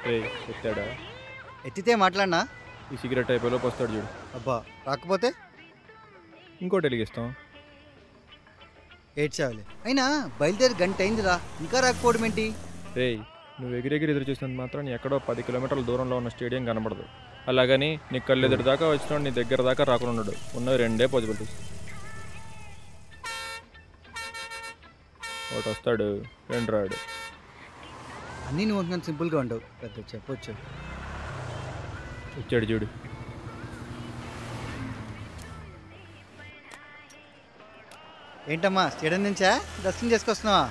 రే ఎత్తాడా ఎత్తితే మాట్లాడినా ఈ సిగరెట్ అయిపోయేలోపు వస్తాడు చూడు అబ్బా రాకపోతే ఇంకోటి వెలిగిస్తాం ఏడ్చావులే అయినా బయలుదేరి గంట అయిందిరా ఇంకా రాకపోవడం ఏంటి రే నువ్వు ఎగిరెగిరి ఎదురు చూసినంత మాత్రం ఎక్కడో పది కిలోమీటర్ల దూరంలో ఉన్న స్టేడియం కనబడదు అలాగని నీ కళ్ళు ఎదురు దాకా వచ్చిన నీ దగ్గర దాకా రాకుండా ఉన్నాడు ఉన్నది రెండే పాసిబిలిటీస్ ఒకటి వస్తాడు రెండు రాడు అన్నీ నువ్వు అనుకున్న సింపుల్గా ఉండవు పెద్ద చెప్పొచ్చు వచ్చాడు చూడు ఏంటమ్మా స్టేడియం నుంచా దర్శనం చేసుకొస్తున్నావా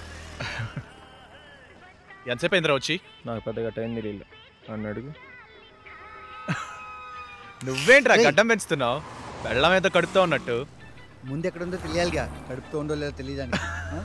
ఎంతసేపు అయిందిరా వచ్చి నాకు పెద్దగా టైం తెలియదు అన్న అడుగు నువ్వేంట్రా రేయ్. గడ్డం పెంచుతున్నావు బెల్లం ఏదో కడుపుతా ఉన్నట్టు ముందు ఎక్కడుందో తెలియాలిగా కడుపుతో ఉందో లేదో తెలియదానికి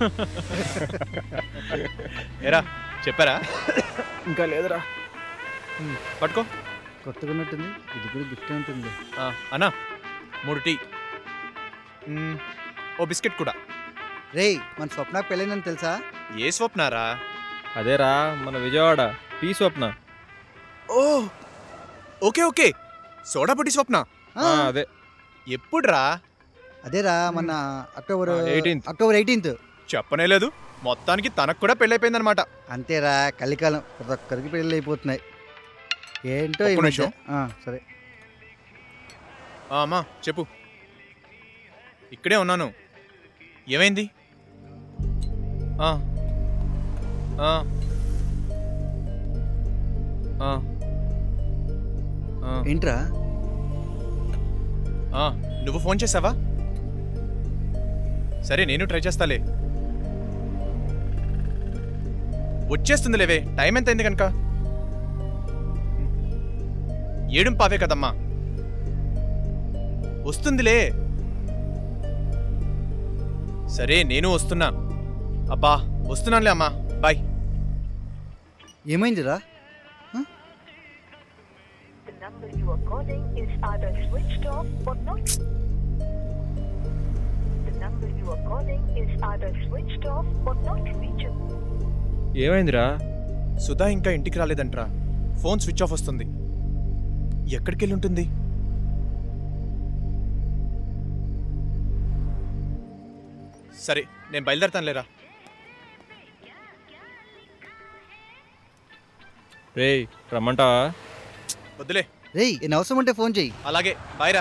ఏరా చెప్పారా ఇంకా లేదురా ఉమ్, పట్టుకో కొత్తగా ఉన్నట్టుంది ఇది కూడా గిఫ్ట్ ఉంటుంది ఆ, అన్నా మూడు టీ మ్, ఓ బిస్కెట్ కూడా రేయ్ మన స్వప్నకు పెళ్ళైందని తెలుసా ఏ స్వప్నారా అదేరా మన విజయవాడ పీ స్వప్న ఓ ఓకే ఓకే సోడా బుడ్డి స్వప్న ఆ, ఆ, అదే ఎప్పుడురా అదేరా మన అక్టోబర్ ఆ, 18th. అక్టోబర్ ఎయిటీన్త్ చెప్పనే లేదు మొత్తానికి తనకు కూడా పెళ్ళైపోయిందనమాట అంతేరా కలికాలం ప్రతి ఒక్కరికి పెళ్ళి అయిపోతున్నాయి ఏంటో ఈ ఒక్క మధ్య నిమిషం. ఆ, సరే ఆ, అమ్మా చెప్పు ఇక్కడే ఉన్నాను ఏమైంది ఆ, ఆ, ఆ, ఆ, ఏంట్రా ఆ, నువ్వు ఫోన్ చేసావా సరే నేను ట్రై చేస్తాలే వచ్చేస్తుంది లేవే టైం ఎంత అయింది కనుక ఏడుం పావే కదమ్మా వస్తుందిలే సరే నేను వస్తున్నా అబ్బా వస్తున్నానులే అమ్మా బాయ్ ఏమైందిరా The number you are calling is either switched off or not. The number you are calling is either switched off or not reachable. ఏమైందిరా సుధా ఇంకా ఇంటికి రాలేదంట్రా ఫోన్ స్విచ్ ఆఫ్ వస్తుంది ఎక్కడికి వెళ్ళి ఉంటుంది సరే నేను బయలుదేరతాను లేరా రేయ్ రమ్మంటావా వద్దులే రేయ్ నేను అవసరం ఉంటే ఫోన్ చెయ్యి అలాగే బాయ్రా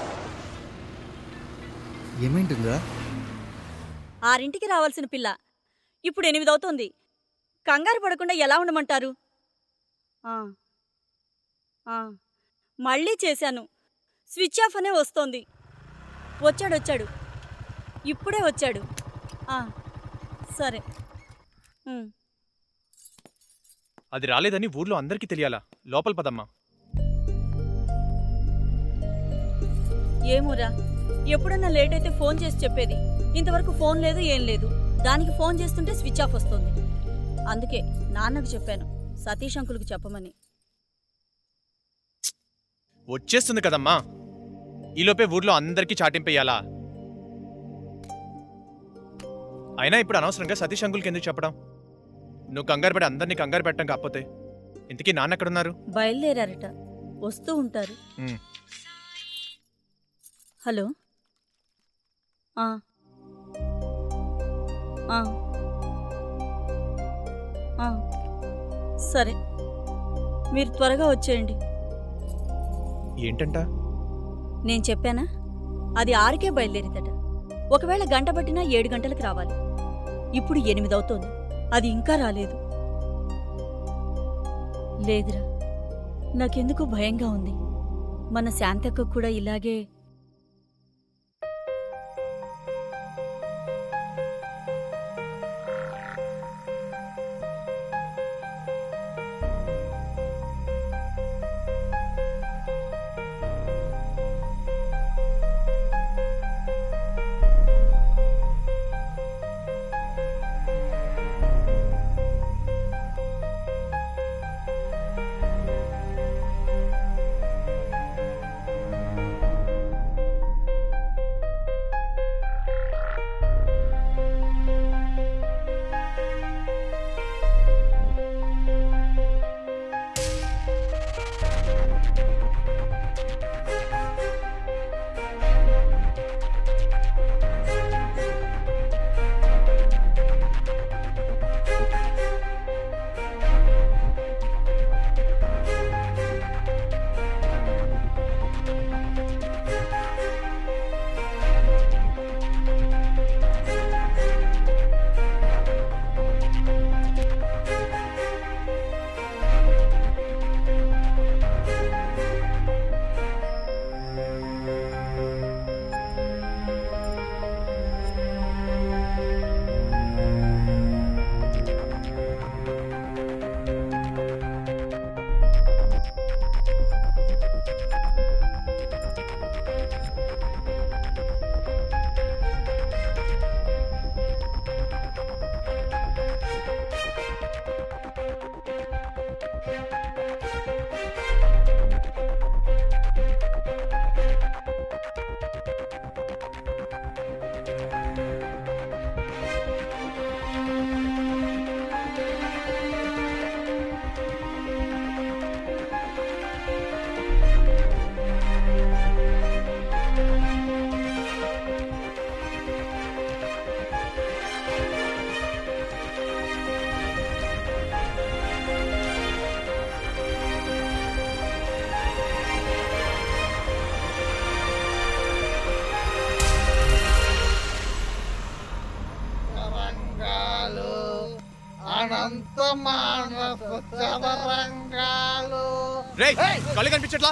ఏమైంటుందిరా ఆరింటికి రావాల్సిన పిల్ల ఇప్పుడు ఎనిమిదవుతోంది కంగారు పడకుండా ఎలా ఉండమంటారు ఆ, ఆ, మళ్ళీ చేశాను స్విచ్ ఆఫ్ అనే వస్తోంది వచ్చాడు వచ్చాడు ఇప్పుడే వచ్చాడు ఆ, సరే ఉమ్. అది రాలేదని ఊర్లో అందరికీ తెలియాలా లోపల పదమ్మా ఏమోరా ఎప్పుడన్నా లేట్ అయితే ఫోన్ చేసి చెప్పేది ఇంతవరకు ఫోన్ లేదు ఏం లేదు దానికి ఫోన్ చేస్తుంటే స్విచ్ ఆఫ్ వస్తుంది అందుకే నాన్నకు చెప్పాను సతీష్ అంకుల్కి చెప్పమని వచ్చేస్తుంది కదమ్మా ఈలోపే ఊర్లో అందరికీ చాటింపేయాలా అయినా ఇప్పుడు అనవసరంగా సతీష్ అంకుల్కి ఎందుకు చెప్పడం నువ్వు కంగారు పడి అందరినీ కంగారు పెట్టడం కాకపోతే ఇంతకీ నాన్న ఎక్కడున్నారు బయలుదేరారట వస్తూ ఉంటారు ఉమ్. హలో ఆ. ఆ. ఆ. సరే మీరు త్వరగా వచ్చేయండి ఏంటంట నేను చెప్పానా అది ఆరుకే బయలుదేరిదట ఒకవేళ గంట పట్టినా ఏడు గంటలకు రావాలి ఇప్పుడు ఎనిమిదవుతోంది అది ఇంకా రాలేదు లేదురా నాకెందుకు భయంగా ఉంది మన శాంతక్క కూడా ఇలాగే రేయ్ కళ్ళు కనిపించట్లా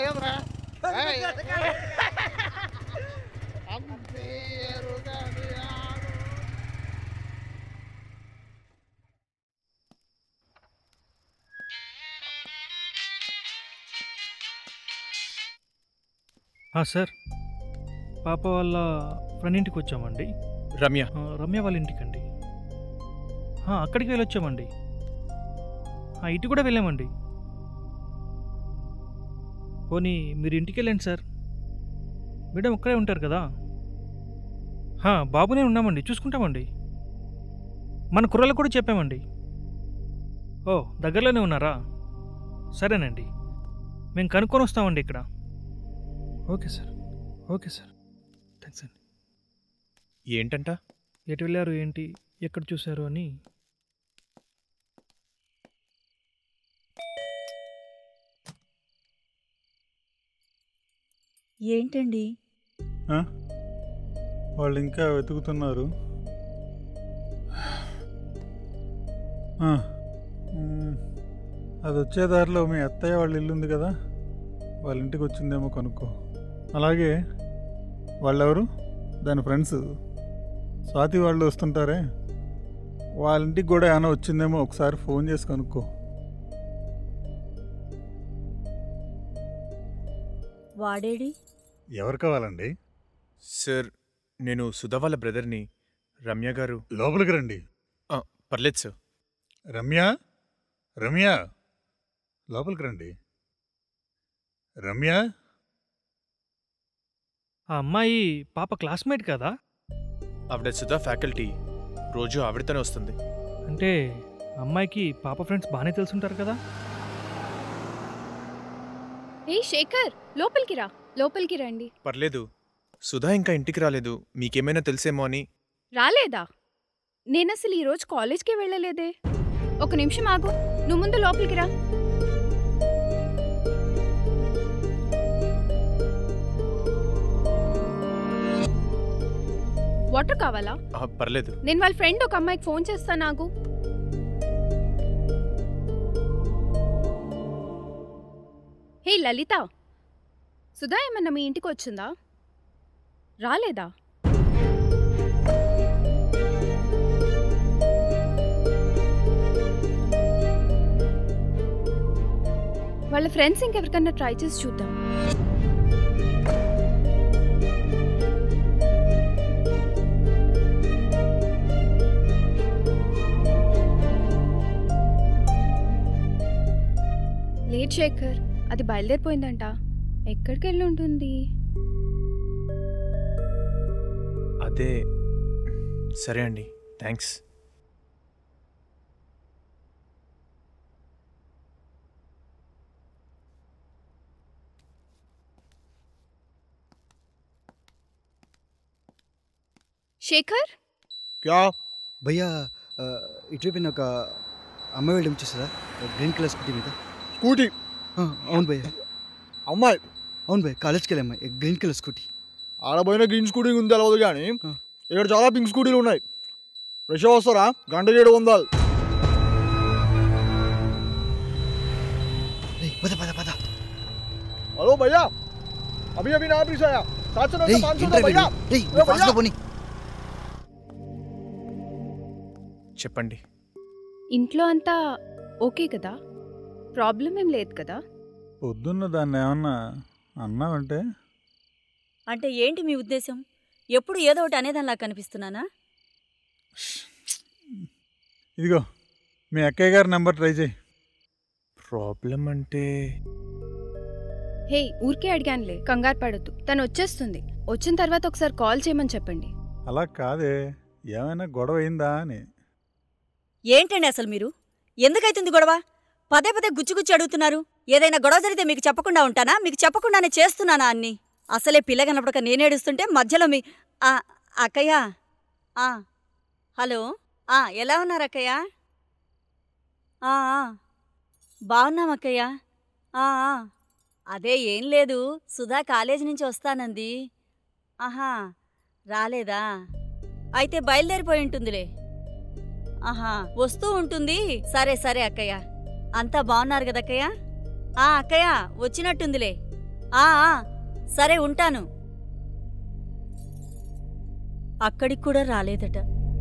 ఆ, సార్ పాప వాళ్ళ ఫ్రెండ్ ఇంటికి వచ్చామండి రమ్య ఆ, రమ్య వాళ్ళ ఇంటికండి ఆ, అక్కడికి వెళ్ళొచ్చామండి ఆ, ఇటు కూడా వెళ్ళామండి పోనీ మీరు ఇంటికి వెళ్ళండి సార్ మేడం ఒక్కడే ఉంటారు కదా ఆ, బాబునే ఉన్నామండి చూసుకుంటామండి మన కుర్రలకు కూడా చెప్పామండి ఓ దగ్గరలోనే ఉన్నారా సరేనండి మేము కనుక్కొని వస్తామండి ఇక్కడ okay sir okay sir thanks అండి ఏంటంట ఎటు వెళ్ళారు ఏంటి ఎక్కడ చూశారు అని ఏంటండి ఆ? వాళ్ళు ఇంకా వెతుకుతున్నారు ఆ, మ్, అది వచ్చే దారిలో మీ అత్తయ్య వాళ్ళ ఇల్లు ఉంది కదా వాళ్ళ ఇంటికి వచ్చిందేమో కనుక్కో అలాగే వాళ్ళెవరు దాని ఫ్రెండ్స్ స్వాతి వాళ్ళు వస్తుంటారే వాళ్ళ ఇంటికి కూడా ఏమైనా వచ్చిందేమో ఒకసారి ఫోన్ చేసి కనుక్కో వాడేడి ఎవరు కావాలండి సార్ నేను సుధా వాళ్ళ బ్రదర్ని రమ్య గారు లోపలికి రండి ఆ, పర్లేదు సార్ రమ్య రమ్య లోపలికి రండి రమ్య ఆ అమ్మాయి పాప క్లాస్మేట్ కదా ఆవిడ సుధా ఫ్యాకల్టీ రోజు ఆవిడతోనే వస్తుంది అంటే అమ్మాయికి పాప ఫ్రెండ్స్ బాగానే తెలుసుంటారు కదా ఏ శేఖర్ లోపలికి రా లోపలికి రండి పర్లేదు సుధా ఇంకా ఇంటికి రాలేదు మీకేమైనా తెలిసేమో అని రాలేదా నేను అసలు ఈరోజు కాలేజ్కి వెళ్ళలేదే ఒక నిమిషం ఆగు నువ్వు ముందు లోపలికి రా వాటర్ కావాలా ఆ, పర్లేదు నేను వాళ్ళ ఫ్రెండ్ ఒక అమ్మాయికి ఫోన్ చేస్తాను ఆగు హే లలిత సుధా ఏమన్నా మీ ఇంటికి వచ్చిందా రాలేదా వాళ్ళ ఫ్రెండ్స్ ఇంకెవరికన్నా ట్రై చేసి చూద్దాం లేట్ శేఖర్ అది బయలుదేరిపోయిందంట ఎక్కడికి వెళ్ళి ఉంటుంది అదే సరే అండి థ్యాంక్స్ శేఖర్ క్యా భయ్యా ఆ, ఇటువైపు ఒక అమ్మాయి వెళ్ళి చూసారా గ్రీన్ కలర్ స్కూటీ మీద స్కూటీ ఆ, అవును భయ్య అమ్మాయి అవును భయ్య కాలేజ్కి వెళ్ళే అమ్మాయి గ్రీన్ కలర్ స్కూటీ ఆడపోయిన గ్రీన్ స్కూటీ ఉంది తెలవదు కానీ ఆ. ఇక్కడ చాలా పింక్ స్కూటీలు ఉన్నాయి ఫ్రెష్ వస్తారా గంట ఏడు వందలు రేయ్, పద పద పద హలో భయ్యా అభి అభి నా ఆఫీస్ ఆయా సాత్ సौ రేయ్, पाँच सौ ఏంట్రా भैया వీడు? రేయ్, ఏ నువ్వు fast గా భయ్యా? పోనీ చెప్పండి ఇంట్లో అంతా ఓకే కదా ప్రాబ్లం ఏం లేదు కదా పొద్దున్న దాన్ని ఏమన్నా అన్నావంటే అంటే ఏంటి మీ ఉద్దేశం ఎప్పుడు ఏదో ఒకటి అనేదానిలా కనిపిస్తున్నానా ఇదిగో మీ అక్కయ్య గారి నెంబర్ ట్రై చేయి ప్రాబ్లం అంటే హే ఊరికే అడిగానులే కంగారు పడొద్దు తను వచ్చేస్తుంది వచ్చిన తర్వాత ఒకసారి కాల్ చేయమని చెప్పండి అలా కాదే ఏమైనా గొడవ అయిందా అని ఏంటండి అసలు మీరు ఎందుకైతుంది గొడవ పదే పదే గుచ్చి గుచ్చి అడుగుతున్నారు ఏదైనా గొడవ జరిగితే మీకు చెప్పకుండా ఉంటానా మీకు చెప్పకుండానే చేస్తున్నానా అన్ని అసలే పిల్ల కనపడక నేనేడుస్తుంటే మధ్యలో మీ ఆ, అక్కయ్య ఆ, హలో ఆ, ఎలా ఉన్నారు అక్కయ్య ఆ, ఆ, బాగున్నాం అక్కయ్య ఆ, ఆ, అదే ఏం లేదు సుధా కాలేజీ నుంచి వస్తానంది ఆహా రాలేదా అయితే బయలుదేరిపోయి ఉంటుందిలే ఆహా వస్తూ ఉంటుంది సరే సరే అక్కయ్య అంతా బాగున్నారు కదా అక్కయ్య ఆ అక్కయ్య వచ్చినట్టుందిలే ఆ ఆ, సరే ఉంటాను అక్కడికి కూడా రాలేదట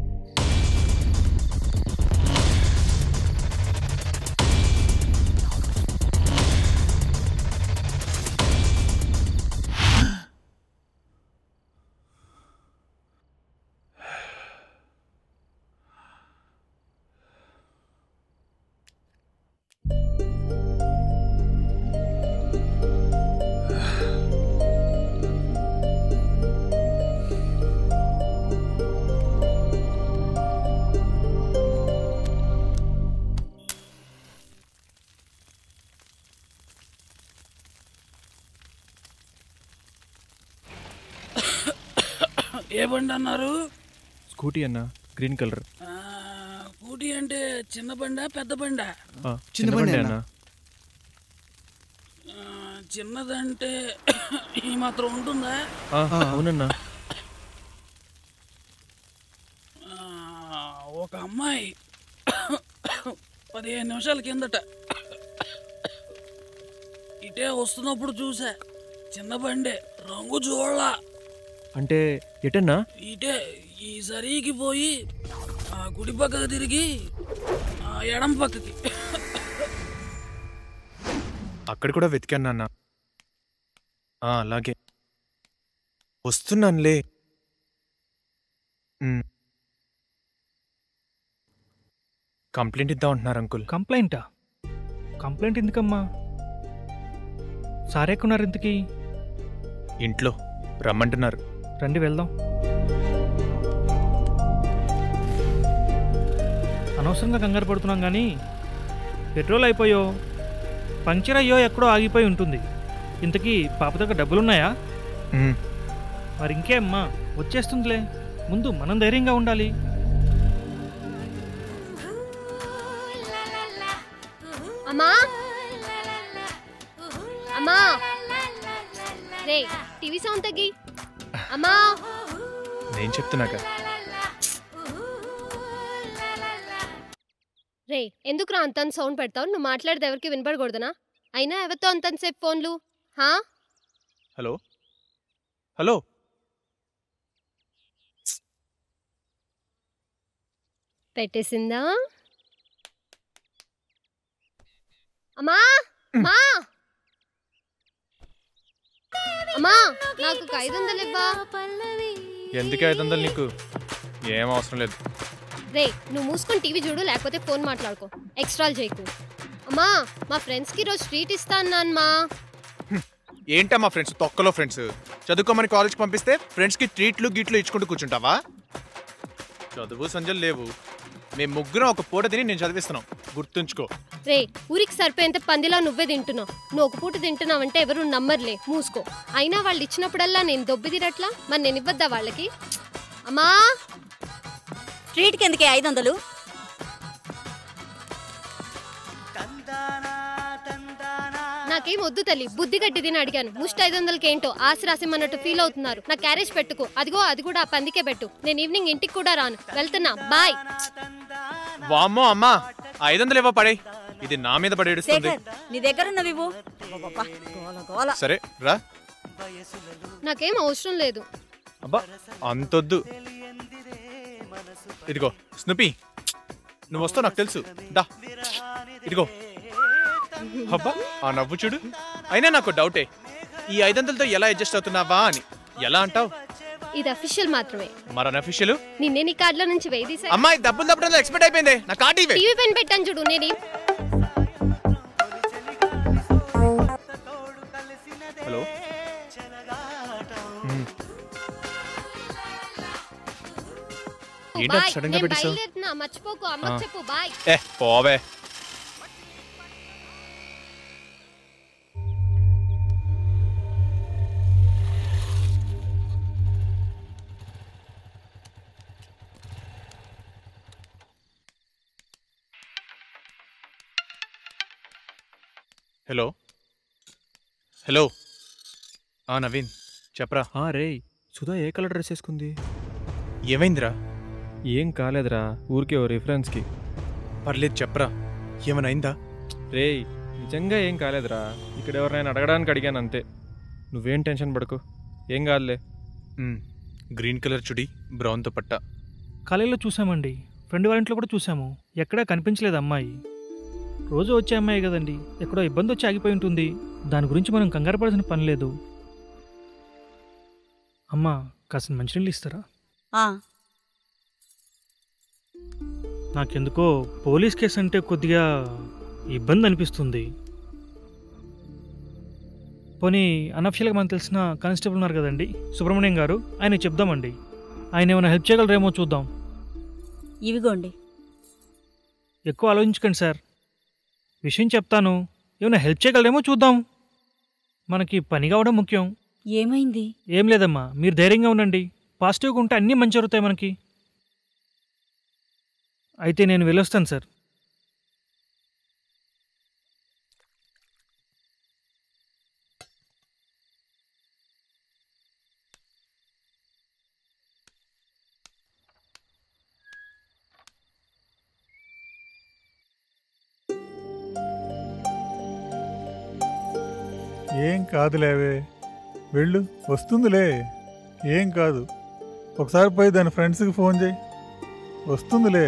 ఏ బండి అన్నారు స్కూటీ అన్న గ్రీన్ కలర్ ఆ, స్కూటీ అంటే చిన్న బండా పెద్ద బండా ఆ, చిన్న బండి అన్న ఆ, చిన్నదంటే ఈ మాత్రం ఉంటుందా ఆ, అవునన్నా ఆ, ఒక అమ్మాయి పదిహేను నిమిషాల కిందట ఇటే వస్తున్నప్పుడు చూసా చిన్న బండే రంగు చూడలా అంటే ఎటన్నా ఇటే ఈ సరికి పోయి ఆ కుడి పక్కకు తిరిగి ఆ ఎడం పక్కకి అక్కడ కూడా వెతికాను నాన్న ఆ, అలాగే వస్తున్నానులే ఉమ్. కంప్లైంట్ ఇద్దాం అంటున్నారు అంకుల్ కంప్లైంటా కంప్లైంట్ ఎందుకమ్మా సార్ ఎక్కడున్నారు ఇంతకీ ఇంట్లో రమ్మంటున్నారు రండి వెళ్దాం అనవసరంగా కంగారు పడుతున్నాం కానీ పెట్రోల్ అయిపోయో పంక్చర్ అయ్యో ఎక్కడో ఆగిపోయి ఉంటుంది ఇంతకీ పాప దగ్గర డబ్బులున్నాయా ఉమ్. మరి ఇంకే అమ్మా వచ్చేస్తుందిలే ముందు మనం ధైర్యంగా ఉండాలి అమ్మా అమ్మా రే టీవీ సౌండ్ తగ్గి అమ్మా నేను చెప్తున్నాక రే ఎందుకురా అంత సౌండ్ పెడతావు నువ్వు మాట్లాడితే ఎవరికి వినపడకూడదనా అయినా ఎవరితో అంతంతసేపు ఫోన్లు హా హలో హలో పెట్టేసిందా అమ్మా అమ్మా అమ్మా నాకు ఒక ఐదు వందలు ఇవ్వా ఎందుకే ఐదు వందలు నీకు ఏం అవసరం లేదు రే నువ్వు మూసుకొని టీవీ చూడు లేకపోతే ఫోన్ మాట్లాడుకో ఎక్స్ట్రాలు చేయకు అమ్మా మా ఫ్రెండ్స్కి రోజు ట్రీట్ ఇస్తా అన్నాను మా ఏంటా మా ఫ్రెండ్స్ తొక్కలో ఫ్రెండ్స్ చదువుకోమని కాలేజ్కి పంపిస్తే ఫ్రెండ్స్కి ట్రీట్లు గీట్లు ఇచ్చుకుంటూ కూర్చుంటావా చదువు సంజలు లేవు మేము ముగ్గురం ఒక పూట తిని నేను చదివిస్తున్నాం గుర్తుంచుకో రే ఊరికి సరిపోయేంత పందిలా నువ్వే తింటున్నావు నువ్వు ఒక పూట తింటున్నావంటే ఎవరు నమ్మర్లే మూసుకో అయినా వాళ్ళు ఇచ్చినప్పుడల్లా నేను దొబ్బి తిరట్లా మరి నేను ఇవ్వద్దా వాళ్ళకి అమ్మా ట్రీట్కి ఎందుకే ఐదు వందలు నాకేం వద్దు తల్లి బుద్ధి గట్టి తిని అడిగాను ముష్టి ఐదు వందలకి ఏంటో ఆశ రాసిమ్మన్నట్టు ఫీల్ అవుతున్నారు నా క్యారేజ్ పెట్టుకో అదిగో అది కూడా ఆ పందికే పెట్టు నేను ఈవినింగ్ ఇంటికి కూడా రాను వెళ్తున్నా బాయ్ వామ్మో అమ్మా ఐదు వందలు ఇవ్వ పడే ఇది నా మీద పడేడుస్తుంది శేఖర్ నీ దగ్గర ఉన్నవివు అబ్బబ్బబ్బా, గోల గోల సరే రా నాకేం అవసరం లేదు అబ్బా అంతొద్దు ఇదిగో స్నుపి నువ్వు వస్తావు నాకు తెలుసు దా ఇదిగో అబ్బా ఆ నవ్వు చూడు అయినా నాకు డౌటే ఈ ఐదు వందలతో ఎలా అడ్జస్ట్ అవుతున్నావా అని ఎలా అంటావు ఇది అఫీషియల్ మాత్రమే మరో అఫీషియల్ నిన్నే నీ కార్డులో నుంచి వేదీసా అమ్మాయి డబ్బులు తప్పడం ఎక్స్పెక్ట్ అయిపోయింది నా కార్డు ఇవే టీవీ పెన్ పెట్టాను చూడు నేను హలో మ్మ్. ఏంటి బాయ్ సడన్ గా నేను పెట్టేసావు బయలుదేరుతున్నా మర్చిపోకు అమ్మకి ఆ. చెప్పు బాయ్ ఏ పోవే హలో హలో ఆ నవీన్ చెప్పరా ఆ రే సుధా ఏ కలర్ డ్రెస్ వేసుకుంది ఏమైందిరా ఏం కాలేదురా ఊరికే ఓ రిఫరెన్స్కి పర్లేదు చెప్పరా ఏమైనా అయిందా రేయ్ నిజంగా ఏం కాలేదురా ఇక్కడ ఎవరినైనా అడగడానికి అడిగాను అంతే నువ్వేం టెన్షన్ పడకు ఏం కాదులే మ్, గ్రీన్ కలర్ చుడి బ్రౌన్తో పట్ట కాలేజీలో చూసామండి ఫ్రెండ్ వాళ్ళ ఇంట్లో కూడా చూసాము ఎక్కడా కనిపించలేదు అమ్మాయి రోజు వచ్చే అమ్మాయి కదండి ఎక్కడో ఇబ్బంది వచ్చి ఆగిపోయి ఉంటుంది దాని గురించి మనం కంగారు పడాల్సిన పని లేదు అమ్మా కాసిన మంచినీళ్ళు ఇస్తారా ఆ, నాకెందుకో పోలీస్ కేసు అంటే కొద్దిగా ఇబ్బంది అనిపిస్తుంది పోనీ అనఫిషియల్గా మనకు తెలిసిన కానిస్టేబుల్ ఉన్నారు కదండి సుబ్రహ్మణ్యం గారు ఆయన చెప్దామండి ఆయన ఏమైనా హెల్ప్ చేయగలరేమో చూద్దాం ఇవిగోండి ఎక్కువ ఆలోచించకండి సార్ విషయం చెప్తాను ఏమైనా హెల్ప్ చేయగలరేమో చూద్దాం మనకి పని కావడం ముఖ్యం ఏమైంది ఏం లేదమ్మా మీరు ధైర్యంగా ఉండండి పాజిటివ్గా ఉంటే అన్నీ మంచి జరుగుతాయి మనకి అయితే నేను వెళ్ళొస్తాను సార్ ఏం కాదులేవే వెళ్ళు వస్తుందిలే ఏం కాదు ఒకసారి పోయి దాని ఫ్రెండ్స్కి ఫోన్ చేయి వస్తుందిలే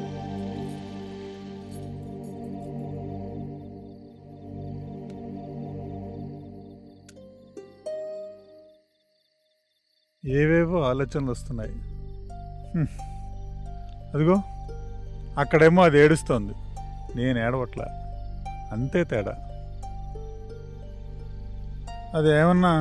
ఏవేవో ఆలోచనలు వస్తున్నాయి హ్మ్. అదిగో అక్కడేమో అది ఏడుస్తోంది నేను ఏడవట్లా అంతే తేడా అదేమన్నా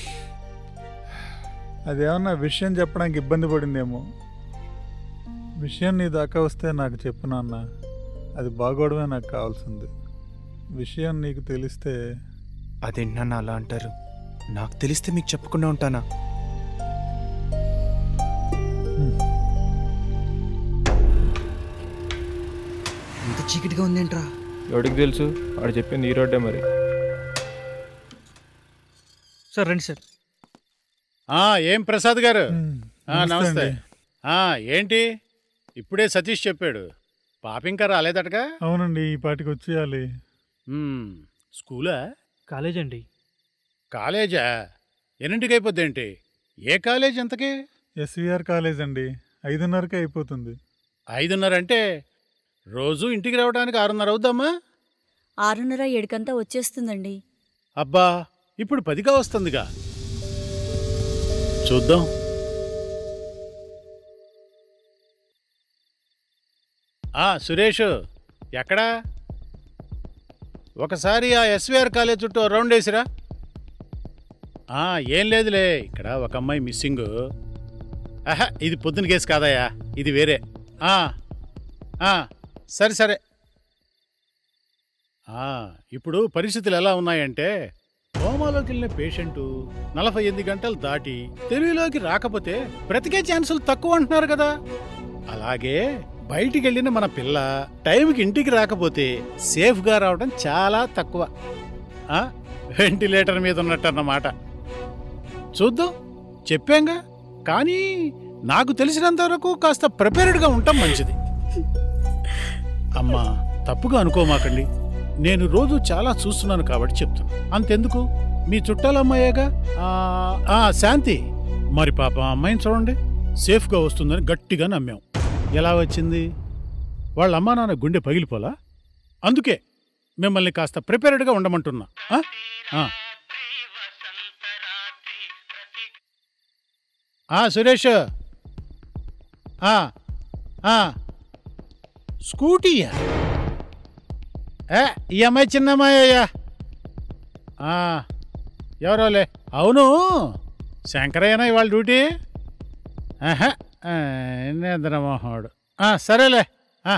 అదేమన్నా విషయం చెప్పడానికి ఇబ్బంది పడిందేమో విషయం నీ దాకా వస్తే నాకు చెప్పు నాన్న అది బాగోవడమే నాకు కావాల్సింది విషయం నీకు తెలిస్తే అదేంటి నాన్న అలా అంటారు నాకు తెలిస్తే మీకు చెప్పకుండా ఉంటానా ఇంత చీకటిగా ఉందేంట్రా ఎవడికి తెలుసు వాడు చెప్పింది ఈ రోడ్డే మరి సార్ రండి సార్ ఆ, ఏం ప్రసాద్ గారు ఆ, నమస్తే నమస్తే అండి. ఆ, ఏంటి ఇప్పుడే సతీష్ చెప్పాడు పాప ఇంకా రాలేదటగా అవునండి ఈ పాటికి వచ్చేయాలి మ్మ్, స్కూలా కాలేజ్ అండి కాలేజా ఎన్నింటికి అయిపోద్ది ఏంటి ఏ కాలేజ్ ఎంతకి ఎస్విఆర్ కాలేజ్ అండి ఐదున్నరకే అయిపోతుంది ఐదున్నర అంటే రోజు ఇంటికి రావడానికి ఆరున్నర అవుద్దమ్మా ఆరున్నర ఏడుకంతా వచ్చేస్తుందండి అబ్బా ఇప్పుడు పదిగా వస్తుందిగా చూద్దాం ఆ సురేష్ ఎక్కడా ఒకసారి ఆ ఎస్విఆర్ కాలేజ్ చుట్టూ ఓ రౌండ్ వేసిరా ఆ, ఏం లేదులే ఇక్కడ ఒక అమ్మాయి మిస్సింగ్ ఆహా ఇది పొద్దున కేసు కాదయ్యా ఇది వేరే ఆ, ఆ, సరే సరే ఆ, ఇప్పుడు పరిస్థితులు ఎలా ఉన్నాయంటే కోమాలోకి వెళ్ళిన పేషెంట్ నలభై ఎనిమిది గంటలు దాటి తెలివిలోకి రాకపోతే బ్రతికే ఛాన్సులు తక్కువ అంటున్నారు కదా అలాగే బయటికి వెళ్ళిన మన పిల్ల టైంకి ఇంటికి రాకపోతే సేఫ్గా రావడం చాలా తక్కువ ఆ, వెంటిలేటర్ మీద ఉన్నట్టన్నమాట చూద్దాం చెప్పాంగా కానీ నాకు తెలిసినంత వరకు కాస్త ప్రిపేర్డ్గా ఉండటం మంచిది అమ్మా తప్పుగా అనుకోమాకండి నేను రోజు చాలా చూస్తున్నాను కాబట్టి చెప్తున్నా అంతెందుకు మీ చుట్టాల అమ్మాయేగా ఆ, ఆ, శాంతి మరి పాప ఆ అమ్మాయిని చూడండి సేఫ్గా వస్తుందని గట్టిగా నమ్మాం ఎలా వచ్చింది వాళ్ళ అమ్మా నాన్న గుండె పగిలిపోలా అందుకే మిమ్మల్ని కాస్త ప్రిపేర్డ్గా ఉండమంటున్నా ఆ? ఆ. ఆ, సురేష్ ఆ, ఆ. స్కూటీయా ఏ ఈ అమ్మాయి చిన్న అమ్మాయి అయ్యా ఆ, ఎవరోలే అవును శంకరయ్యనా ఇవాళ డ్యూటీ ఆహా ఆ, నిద్రమోహోడు ఆ, సరేలే ఆ.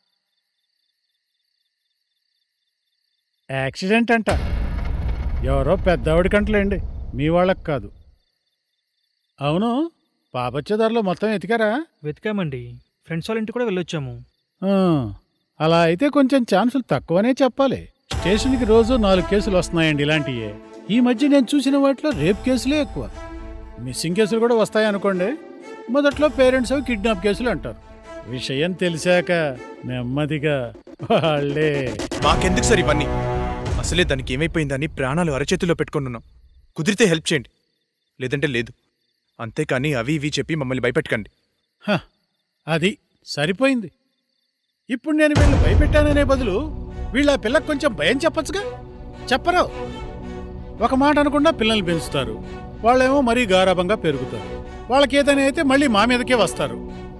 యాక్సిడెంట్ అంట ఎవరో పెద్దవాడికంటలేండి మీ వాళ్ళకి కాదు అవును పాపచ్చేదారిలో మొత్తం ఎతికారా వెతికామండి ఫ్రెండ్స్ వాళ్ళ ఇంటికి కూడా వెళ్ళొచ్చాము ఆ, అలా అయితే కొంచెం ఛాన్సులు తక్కువనే చెప్పాలి స్టేషన్కి రోజు నాలుగు కేసులు వస్తున్నాయండి ఇలాంటివే ఈ మధ్య నేను చూసిన వాటిలో రేప్ కేసులే ఎక్కువ మిస్సింగ్ కేసులు కూడా వస్తాయనుకోండి మొదట్లో పేరెంట్స్ అవి కిడ్నాప్ కేసులు అంటారు విషయం తెలిసాక నెమ్మదిగా వాళ్ళే మాకెందుకు సార్ ఇవన్నీ అసలే దానికి ఏమైపోయిందని ప్రాణాలు అరచేతిలో పెట్టుకొని ఉన్నాం కుదిరితే హెల్ప్ చేయండి లేదంటే లేదు అంతేకాని అవి ఇవి చెప్పి మమ్మల్ని భయపెట్టకండి హ, అది సరిపోయింది ఇప్పుడు నేను వీళ్ళు భయపెట్టాననే బదులు వీళ్ళ ఆ పిల్లకి కొంచెం భయం చెప్పొచ్చుగా చెప్పరు ఒక మాట అనకుండా పిల్లల్ని పెంచుతారు వాళ్ళేమో మరీ గారాభంగా పెరుగుతారు వాళ్ళకి ఏదైనా అయితే మళ్ళీ మా మీదకే వస్తారు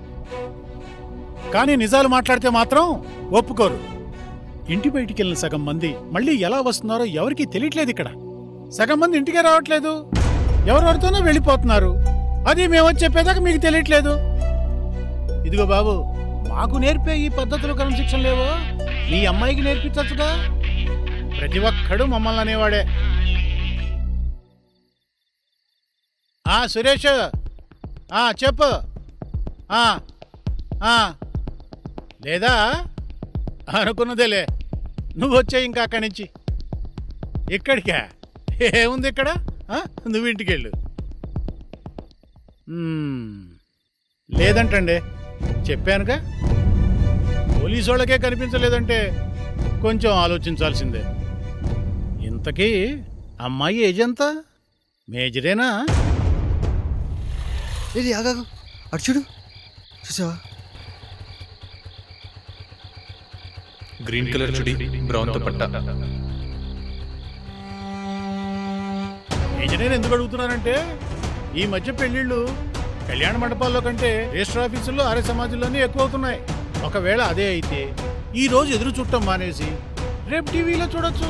కానీ నిజాలు మాట్లాడితే మాత్రం ఒప్పుకోరు ఇంటి బయటికి వెళ్ళిన సగం మంది మళ్ళీ ఎలా వస్తున్నారో ఎవరికీ తెలియట్లేదు ఇక్కడ సగం మంది ఇంటికే రావట్లేదు ఎవరెవరితోనో వెళ్ళిపోతున్నారు అది మేము వచ్చి చెప్పేదాకా మీకు తెలియట్లేదు ఇదిగో బాబు మాకు నేర్పే ఈ పద్ధతులు క్రమశిక్షణ లేవో నీ అమ్మాయికి నేర్పించచ్చుగా ప్రతి ఒక్కడు మమ్మల్ని అనేవాడే ఆ సురేష్ ఆ చెప్పు ఆ ఆ లేదా అనుకున్నదేలే నువ్వు వచ్చే ఇంకా అక్కడి నుంచి ఇక్కడికా ఏముంది ఇక్కడ ఆ? నువ్వు ఇంటికి వెళ్ళు మ్మ్. లేదంటండి చెప్పానుగా పోలీసు వాళ్ళకే కనిపించలేదంటే కొంచెం ఆలోచించాల్సిందే ఇంతకీ అమ్మాయి ఏజ్ ఎంత మేజరేనా ఏది ఆగాగు అటు చూడు చూసావా గ్రీన్ కలర్ చుడి బ్రౌన్ తో పట్ట ఇంజనీర్ ఎందుకు అడుగుతున్నానంటే ఈ మధ్య పెళ్లిళ్ళు కళ్యాణ మండపాల్లో కంటే రిజిస్టర్ ఆఫీసుల్లో ఆర్య సమాజంలోనే ఎక్కువ అవుతున్నాయి ఒకవేళ అదే అయితే ఈ రోజు ఎదురు చుట్టం మానేసి రేపు టీవీలో చూడొచ్చు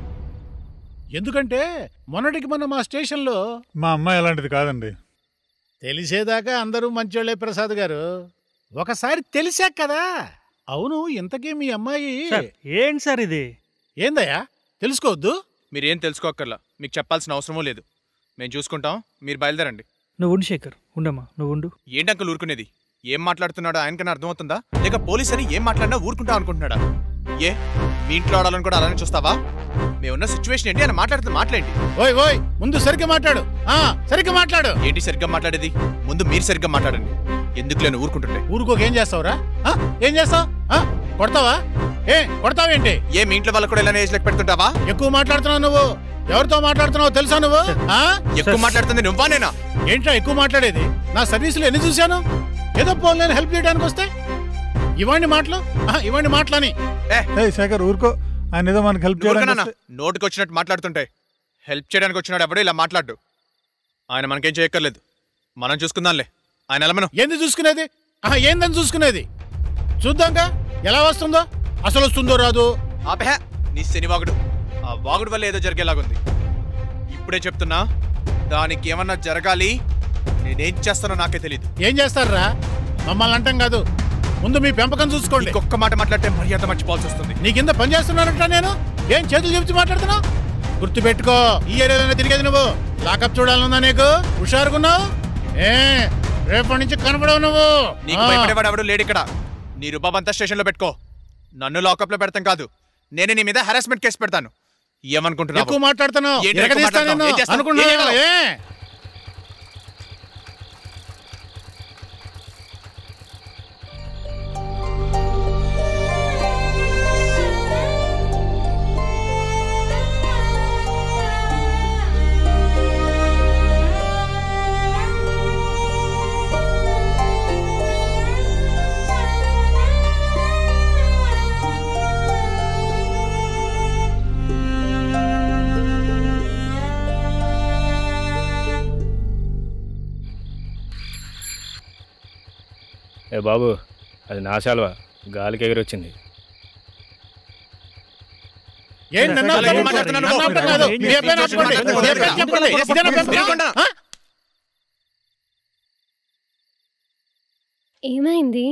ఎందుకంటే మొన్నటికి మొన్న మా స్టేషన్లో మా అమ్మాయి అలాంటిది కాదండి తెలిసేదాకా అందరూ మంచోళ్లే ప్రసాద్ గారు ఒకసారి తెలిసాక కదా అవును ఇంతకీ మీ అమ్మాయి సార్, ఏంటి సార్ ఇది ఏందయ్యా తెలుసుకోవద్దు మీరేం తెలుసుకోక్కర్లా మీకు చెప్పాల్సిన అవసరమూ లేదు మేము చూసుకుంటాం మీరు బయలుదేరండి నువ్వు ఉండు శేఖర్ ఉండమ్మా నువ్వు ఉండు ఏంటి అంకుల్ ఊరుకునేది ఏం మాట్లాడుతున్నాడో ఆయనకన్నా అర్థమవుతుందా లేక పోలీస్ అని ఏం మాట్లాడినా ఊరుకుంటా అనుకుంటున్నాడా ఏ మీ ఇంట్లో ఆడాలని కూడా అలానే చూస్తావా మేమున్న సిచ్యువేషన్ ఏంటి అని మాట్లాడితే మాట్లాడండి ఓయ్ ఓయ్ ముందు సరిగ్గా మాట్లాడు ఆ సరిగ్గా మాట్లాడు ఏంటి సరిగ్గా మాట్లాడేది ముందు మీరు సరిగ్గా మాట్లాడండి ఎందుకు లేని ఊరుకుంటుంటే ఊరుకోక ఏం చేస్తావురా ఆ? ఏం చేస్తావు ఆ? కొడతావా ఏ కొడతావేంటి ఏ మీ ఇంట్లో వాళ్ళకు కూడా ఇలానే ఏజ్ లెక్క పెడుతుంటావా ఎక్కువ మాట్లాడుతున్నావు నువ్వు ఎవరితో మాట్లాడుతున్నావు తెలుసా నువ్వు ఆ? ఎక్కువ మాట్లాడుతుంది నువ్వా నేనా ఏంట్రా ఎక్కువ మాట్లాడేది నా సర్వీసులు ఎన్ని చూశాను ఏదో పోల్ నేను హెల్ప్ చేయడానికి వస్తే ఇవ్వండి మాటలు ఆ, ఇవ్వండి మాటలని ఏ శేఖర్ ఊరుకో ఆయన ఏదో మనకి హెల్ప్ చేయడానికి ఊరుకోనన్నా వస్తే- నోటికి వచ్చినట్టు మాట్లాడుతుంటే హెల్ప్ చేయడానికి వచ్చినాడు ఎవడో ఇలా మాట్లాడు ఆయన మనకేం చేయక్కర్లేదు మనం చూసుకుందాంలే ఆయన ఎలమను ఏంది చూసుకునేది ఆహా, ఏందని చూసుకునేది చూద్దాంగా ఎలా వస్తుందో అసలు వస్తుందో రాదు ఆపే నీ శని వాగుడు ఆ వాగుడు వల్ల ఏదో జరిగేలాగుంది ఇప్పుడే చెప్తున్నా దానికి ఏమన్నా జరగాలి నేనేం చేస్తానో నాకే తెలియదు ఏం చేస్తారా మమ్మల్ని అంటాం కాదు ముందు మీ పెంపకం చూసుకోండి ఒక్క మాట మాట్లాడితే మర్యాద మర్చిపోవాల్సి వస్తుంది నీ కింద పని చేస్తున్నానంట నేను ఏం చేతులు చెప్తూ మాట్లాడుతున్నావు గుర్తు పెట్టుకో ఈ ఏరియాలోనే తిరిగేది నువ్వు లాకప్ చూడాలనుందా నీకు హుషారుకున్నావు ఏ రేపటి నుంచి కనపడవు నువ్వు నీకు ఆ. భయపడేవాడు ఎవడు లేడు ఇక్కడ నీ రుబాబంతా స్టేషన్లో పెట్టుకో నన్ను లాకప్ లో పెడతాం కాదు నేనే నీ మీద హెరాస్మెంట్ కేసు పెడతాను ఏమనుకుంటున్నావు ఎక్కువ మాట్లాడుతున్నావు ఏంటి ఎక్కువ ఎరగదీస్తా మాట్లాడుతున్నావు? నేను ఏం చేస్తావు? అనుకున్నావు ఏం కదా, చేస్తావు? ఏ ఏ బాబు అది నా శాలువ గాలికి ఎగిరొచ్చింది ఏం నన్ను అలా ఏం ఆపుతావు? మాట్లాడుతున్నావు నన్ను నువ్వు? ఆపుతావు కాదు. ఏం మీ అబ్బాయిని ఆపుకోండి. చేస్తున్నావు? మీ అబ్బాయిని చెప్పండి. ఇదేనా పెంపకం? తిరగకుండా. ఆ? ఏమైంది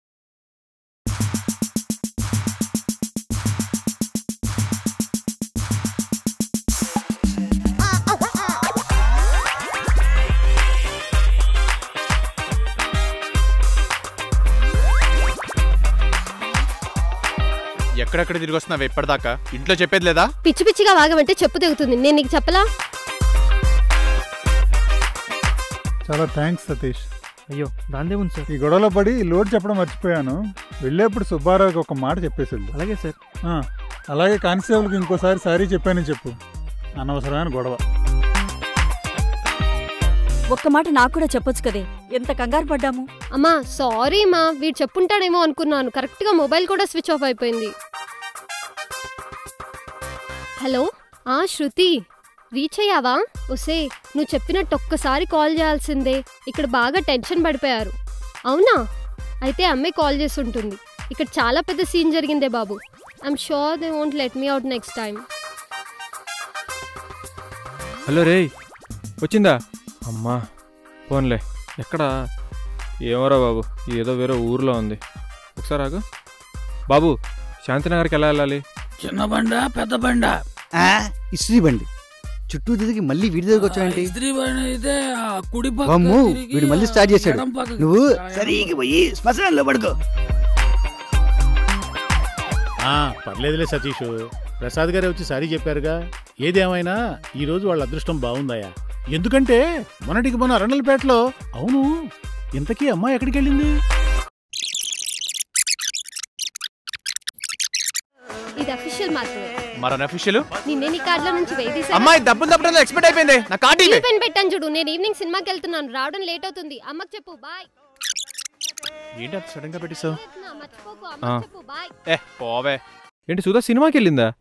ఎక్కడెక్కడ తిరిగి వస్తున్నావు ఇప్పటిదాకా ఇంట్లో చెప్పేది లేదా పిచ్చి పిచ్చిగా వాగమంటే చెప్పు తెగుతుంది నేను నీకు చెప్పలా చాలా థ్యాంక్స్ సతీష్ అయ్యో దాందే ఉంది సార్ ఈ గొడవలో పడి లోడ్ చెప్పడం మర్చిపోయాను వెళ్ళేప్పుడు సుబ్బారావుకి ఒక మాట చెప్పేసి వెళ్ళు. అలాగే సార్ ఆ, అలాగే కానిస్టేబుల్కి ఇంకోసారి సారీ చెప్పానని చెప్పు అనవసరమైన గొడవ ఒక్క మాట నాకు కూడా చెప్పొచ్చు కదే ఎంత కంగారు పడ్డాము అమ్మా సారీ మా వీడు చెప్పుంటాడేమో అనుకున్నాను కరెక్ట్ గా మొబైల్ కూడా స్విచ్ ఆఫ్ అయిపోయింది హలో ఆ శృతి రీచ్ అయ్యావా ఒసే నువ్వు చెప్పినట్టు ఒక్కసారి కాల్ చేయాల్సిందే ఇక్కడ బాగా టెన్షన్ పడిపోయారు అవునా అయితే అమ్మాయి కాల్ చేసి ఉంటుంది ఇక్కడ చాలా పెద్ద సీన్ జరిగిందే బాబు I'm sure they won't let me out next time hello రేయ్ వచ్చిందా అమ్మా ఫోన్లే ఎక్కడా ఏమోరా బాబు ఏదో వేరే ఊర్లో ఉంది ఒకసారి ఆగు బాబు శాంతినగర్కి ఎలా వెళ్ళాలి చిన్న బండ పెద్ద బండ ఇస్త్రీ బండి చుట్టూ తిరిగి మళ్ళీ వీడి దగ్గరకు వచ్చావేంటి ఇస్త్రీ బండి అయితే ఆ కుడి పక్క వామ్మో తిరిగి వీడు మళ్ళీ ఆ స్టార్ట్ చేశాడు ఎడం పక్కకి నువ్వు ఆ సరిగ్గా పోయి శ్మశానంలో పడుకో ఆ, పర్లేదులే సతీష్ ప్రసాద్ గారే వచ్చి సారీ చెప్పారుగా ఏదేమైనా ఈ రోజు వాళ్ళ అదృష్టం బాగుందయ్యా ఎందుకంటే మొన్నటికి మొన్న అరణలపేటలో అవును ఇంతకీ అమ్మాయి ఎక్కడికి వెళ్ళింది ఇది అఫీషియల్ మాత్రమే మరో అఫీషియల్ నిన్నే నీ కార్డులో నుంచి వేదీసా అమ్మాయి డబ్బులు తప్పడం ఎక్స్పెక్ట్ అయిపోయింది నా కార్డు ఇవే పెన్ పెట్టాను చూడు నేను ఈవినింగ్ సినిమాకి వెళ్తున్నాను రావడం లేట్ అవుతుంది అమ్మకి చెప్పు బాయ్ ఏంటి అంత సడన్ గా పెట్టిస్తావు మర్చిపోకు ఆ. అమ్మకి చెప్పు బాయ్ ఏ పోవే ఏంటి సుధా సినిమాకి వెళ్ళిందా